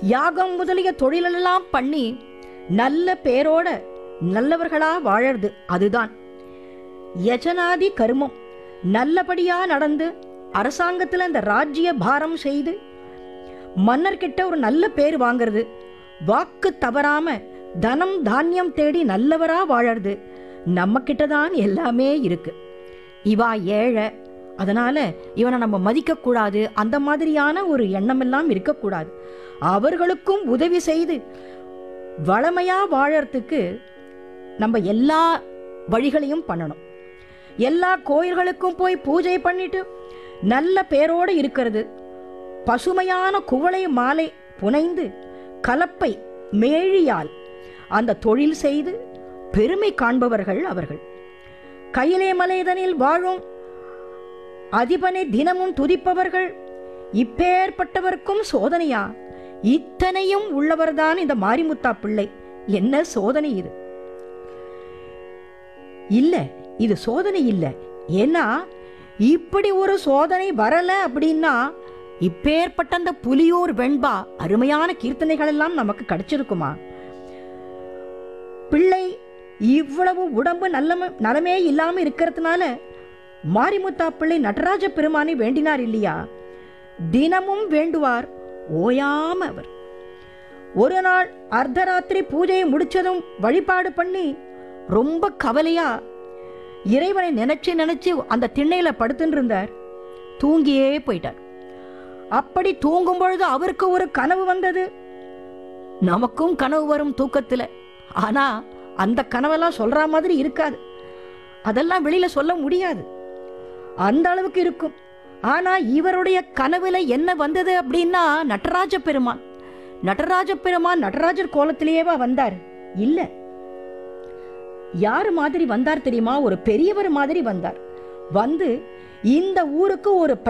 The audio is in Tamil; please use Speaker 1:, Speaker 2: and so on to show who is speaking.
Speaker 1: யாகம் முதலிய தொழிலெல்லாம் பண்ணி நல்ல பேரோட நல்லவர்களா வாழறது அதுதான் யஜனாதி கருமம் நல்லபடியா நடந்து அரசாங்கத்துல அந்த ராஜ்ய பாரம் செய்து மன்னர்கிட்ட ஒரு நல்ல பேர் வாங்குறது வாக்கு தவறாம தனம் தானியம் தேடி நல்லவரா வாழறது நம்ம கிட்ட தான் எல்லாமே இருக்கு இவா ஏழை அதனால இவனை நம்ம மதிக்க கூடாது அந்த மாதிரியான ஒரு எண்ணம் எல்லாம் இருக்கக்கூடாது அவர்களுக்கும் உதவி செய்து வளமையா வாழறதுக்கு நம்ம எல்லா வழிகளையும் பண்ணணும் எல்லா கோயில்களுக்கும் போய் பூஜை பண்ணிட்டு நல்ல பேரோடு இருக்கிறது பசுமையான குவளை மாலை புனைந்து கலப்பை மேழியால் அந்த தொழில் செய்து பெருமை காண்பவர்கள் அவர்கள் கையிலே மலைதனில் வாழும் அதிபனை தினமும் துதிப்பவர்கள் இப்பேற்பட்டவர்க்கும் சோதனையா இத்தனையும் உள்ளவர்தான் இந்த மாரிமுத்தா பிள்ளை என்ன சோதனை இது இல்ல இது சோதனை இல்ல ஏன்னா இப்படி ஒரு சோதனை வரல அப்படின்னா இப்பேற்பட்ட அந்த புலியூர் வெண்பா அருமையான கீர்த்தனைகள் எல்லாம் நமக்கு கிடைச்சிருக்குமா பிள்ளை இவ்வளவு உடம்பு நல்ல நலமே இல்லாம இருக்கிறதுனால மாரிமுத்தா பிள்ளை நடராஜ பெருமானை வேண்டினார் இல்லையா தினமும் வேண்டுவார் ஓயாம அவர் ஒரு நாள் அர்த்தராத்திரி பூஜையை முடிச்சதும் வழிபாடு பண்ணி ரொம்ப கவலையா இறைவனை நினைச்சு நினைச்சு அந்த திண்ணையில படுத்துட்டு இருந்தார் தூங்கியே போயிட்டார் அப்படி தூங்கும் பொழுது அவருக்கு ஒரு கனவு வந்தது நமக்கும் கனவு வரும் தூக்கத்துல ஆனா அந்த கனவெல்லாம் சொல்ற மாதிரி இருக்காது அதெல்லாம் வெளியில சொல்ல முடியாது அந்த அளவுக்கு இருக்கும் ஆனா இவருடைய கனவுல என்ன வந்தது அப்படின்னா நடராஜ பெருமான் நடராஜ பெருமான் நடராஜர் கோலத்திலேயேவா வந்தார் இல்ல யாரு மாதிரி வந்தார் தெரியுமா ஒரு பெரியவர் மாதிரி வந்தார் வந்து இந்த ஊருக்கு ஒரு